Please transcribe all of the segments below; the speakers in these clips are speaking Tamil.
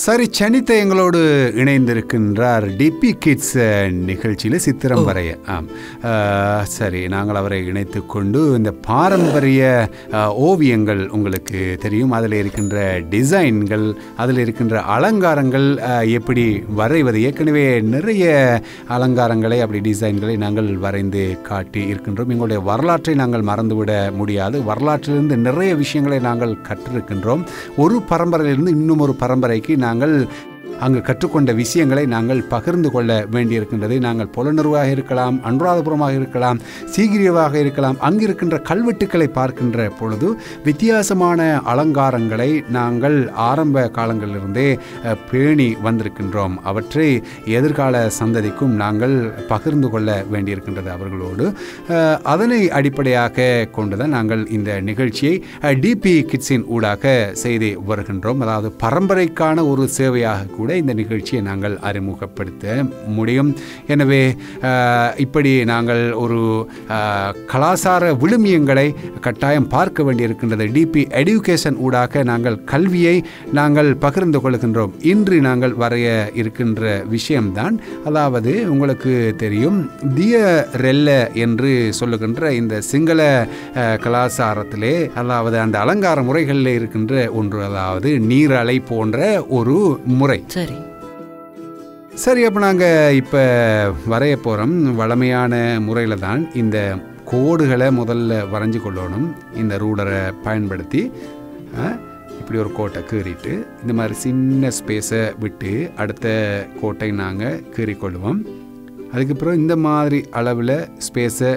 சரி சனித்த எங்களோடு இணைந்திருக்கின்றார் டிபி கிட்ஸ் நிகழ்ச்சியில் சித்திரம் வரைய ஆம் அஹ், சரி நாங்கள் அவரை இணைத்து கொண்டு இந்த பாரம்பரிய அஹ், ஓவியங்கள் உங்களுக்கு தெரியும் அதில் இருக்கின்ற டிசைன்கள் அதில் இருக்கின்ற அலங்காரங்கள் அஹ், எப்படி வரைவது ஏற்கனவே நிறைய அலங்காரங்களை அப்படி டிசைன்களை நாங்கள் வரைந்து காட்டி இருக்கின்றோம் எங்களுடைய வரலாற்றை நாங்கள் மறந்துவிட முடியாது வரலாற்றிலிருந்து நிறைய விஷயங்களை நாங்கள் கற்றிருக்கின்றோம் ஒரு பரம்பரையிலிருந்து இன்னும் ஒரு பரம்பரைக்கு நாங்கள் அங்கு கற்றுக்கொண்ட விஷயங்களை நாங்கள் பகிர்ந்து கொள்ள வேண்டியிருக்கின்றது நாங்கள் புலனர்வாக இருக்கலாம் அனுராதபுரமாக இருக்கலாம் சீகிரியவாக இருக்கலாம் அங்கு இருக்கின்ற கல்வெட்டுக்களை பார்க்கின்ற பொழுது வித்தியாசமான அலங்காரங்களை நாங்கள் ஆரம்ப காலங்களிலிருந்தே அஹ், பேணி வந்திருக்கின்றோம் அவற்றை எதிர்கால சந்ததிக்கும் நாங்கள் பகிர்ந்து கொள்ள வேண்டியிருக்கின்றது அவர்களோடு அஹ், அதனை அடிப்படையாக கொண்டுதான் நாங்கள் இந்த நிகழ்ச்சியை டிபி கிட்ஸின் ஊடாக செய்து வருகின்றோம் அதாவது பரம்பரைக்கான ஒரு சேவையாக கூட இந்த நிகழ்ச்சியை நாங்கள் அறிமுகப்படுத்த முடியும் எனவே அஹ், இப்படி நாங்கள் ஒரு அஹ், கலாசார விழுமியங்களை கட்டாயம் பார்க்க வேண்டியிருக்கின்றது டிபி எடுகேஷன் ஊடாக நாங்கள் கல்வியை நாங்கள் பகிர்ந்து கொள்கின்றோம் இன்று நாங்கள் வரைய இருக்கின்ற விஷயம்தான் அதாவது உங்களுக்கு தெரியும் திய ரெல்ல என்று சொல்லுகின்ற இந்த சிங்கள அஹ், கலாச்சாரத்திலே அதாவது அந்த அலங்கார முறைகளில் இருக்கின்ற ஒன்று அதாவது நீரலை போன்ற ஒரு முறை சரி சரி அப்போ நாங்கள் இப்போ வரைய போகிறோம் வளமையான முறையில் தான் இந்த கோடுகளை முதல்ல வரைஞ்சு கொள்ளணும் இந்த ரூலரை பயன்படுத்தி ஆ, இப்படி ஒரு கோட்டை கீறிட்டு இந்த மாதிரி சின்ன ஸ்பேஸை விட்டு அடுத்த கோட்டை நாங்கள் கீறிக்கொள்வோம் அதுக்கப்புறம் இந்த மாதிரி அளவில் ஸ்பேஸை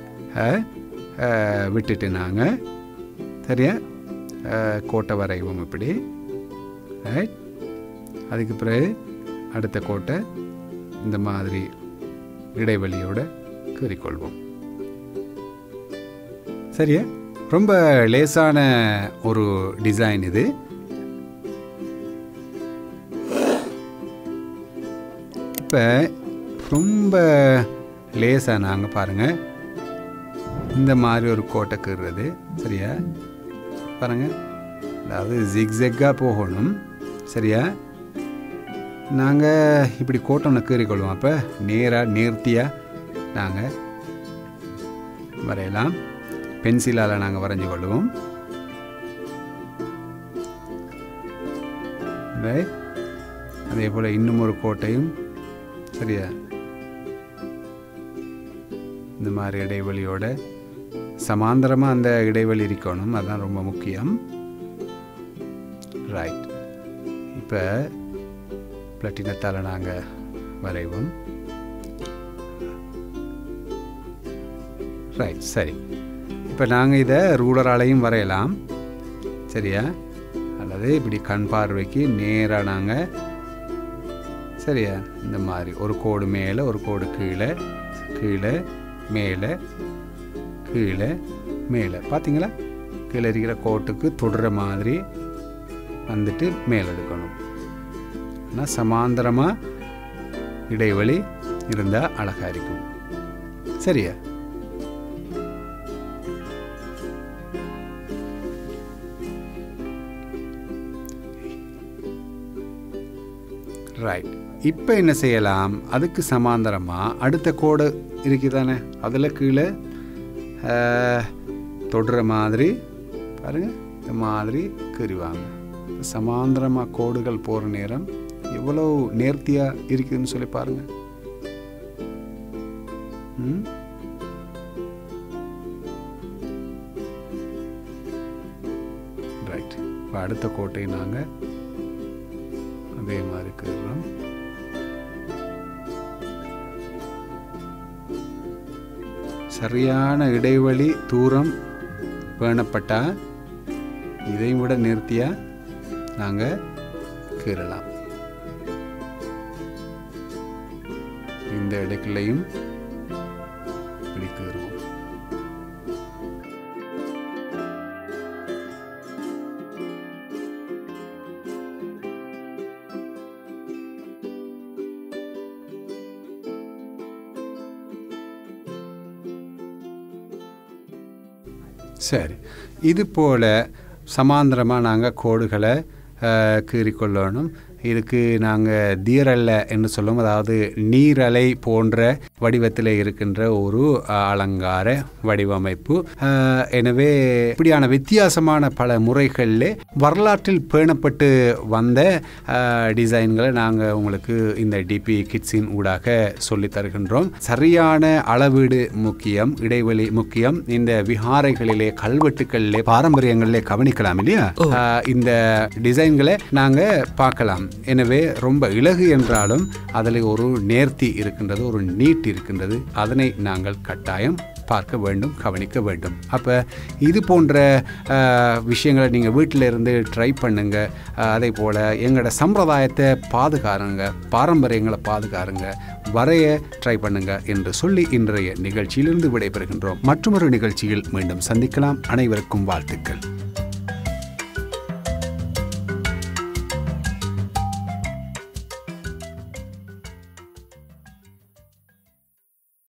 விட்டுட்டு நாங்கள் சரியா ஆ, கோட்டை வரைவோம் இப்படி ரைட் அதுக்கு பிறகு அடுத்த கோட்டை இந்த மாதிரி இடைவெளியோட கீறிக்கொள்வோம் சரியா ரொம்ப லேசான ஒரு டிசைன் இது இப்போ ரொம்ப லேசாக நாங்கள் பாருங்கள் இந்த மாதிரி ஒரு கோட்டை கீறுறது சரியா பாருங்கள் அதாவது ஜிக்ஸெக்காக போகணும் சரியா நாங்கள் இப்படி கோட்டம்னு கீறிக்கொள்வோம் அப்போ நேராக நேர்த்தியாக நாங்கள் வரையலாம் பென்சிலால் நாங்கள் வரைஞ்சு கொள்வோம் Right? அதே போல் இன்னும் ஒரு கோட்டையும் சரியா இந்த மாதிரி இடைவெளியோட சமாந்தரமாக அந்த இடைவெளி இருக்கணும் அதுதான் ரொம்ப முக்கியம் ரைட் இப்போ பிளட்டினத்தால் நாங்கள் வரைவோம் ரைட் சரி இப்போ நாங்கள் இதை ரூலராலையும் வரையலாம் சரியா அல்லது இப்படி கண் பார்வைக்கு நேராக நாங்கள் சரியா இந்த மாதிரி ஒரு கோடு மேலே ஒரு கோடு கீழே கீழே மேலே கீழே மேலே பார்த்தீங்களா கீழே இருக்கிற கோட்டுக்கு தொடுற மாதிரி வந்துட்டு மேலே எடுக்கணும் ஆனால் சமாந்தரமாக இடைவெளி இருந்தால் அழகாக இருக்கும் சரியா ரைட் இப்போ என்ன செய்யலாம் அதுக்கு சமாந்தரமாக அடுத்த கோடு இருக்குதானே அதில் கீழே ஆஹ், தொடுற மாதிரி பாருங்க இந்த மாதிரி கருவாங்க சமாந்தரமாக கோடுகள் போகிற நேரம் எவ்வளோ நேர்த்தியாக இருக்குதுன்னு சொல்லி பாருங்க ம் ரைட் இப்போ அடுத்த கோட்டை நாங்கள் அதே மாதிரி கீறுறோம் சரியான இடைவெளி தூரம் பேணப்பட்டால் இதையும் விட நிறுத்தியாக நாங்கள் கீறலாம் இந்த இடக்குலையும் இப்படி கீறுவோம் சரி இது போல் சமாந்தரமாக நாங்கள் கோடுகளை அஹ், கீறிக்கொள்ளணும் இதுக்கு நாங்கள் தீரல்ல என்று சொல்லும் அதாவது நீரலை போன்ற வடிவத்தில் இருக்கின்ற ஒரு அஹ், அலங்கார வடிவமைப்பு அஹ், எனவே இப்படியான வித்தியாசமான பல முறைகளில் வரலாற்றில் பேணப்பட்டு வந்த அஹ், டிசைன்களை நாங்கள் உங்களுக்கு இந்த டிபி கிட்ஸின் ஊடாக சொல்லித் தருகின்றோம் சரியான அளவீடு முக்கியம் இடைவெளி முக்கியம் இந்த விஹாரைகளிலே கல்வெட்டுகளிலே பாரம்பரியங்களிலே கவனிக்கலாம் இல்லையா ஆஹ் இந்த டிசைன்களை நாங்கள் பார்க்கலாம் எனவே ரொம்ப இலகு என்றாலும் அதில் ஒரு நேர்த்தி இருக்கின்றது ஒரு நீட் இருக்கின்றது அதனை நாங்கள் கட்டாயம் பார்க்க வேண்டும் கவனிக்க வேண்டும் அப்போ இது போன்ற ஆஹ், விஷயங்களை நீங்கள் வீட்டில் இருந்து ட்ரை பண்ணுங்க ஆஹ், அதே போல் எங்களோட சம்பிரதாயத்தை பாதுகாருங்க பாரம்பரியங்களை பாதுகாருங்க வரைய ட்ரை பண்ணுங்க என்று சொல்லி இன்றைய நிகழ்ச்சியிலிருந்து விடைபெறுகின்றோம் மற்றொரு நிகழ்ச்சியில் மீண்டும் சந்திக்கலாம் அனைவருக்கும் வாழ்த்துக்கள்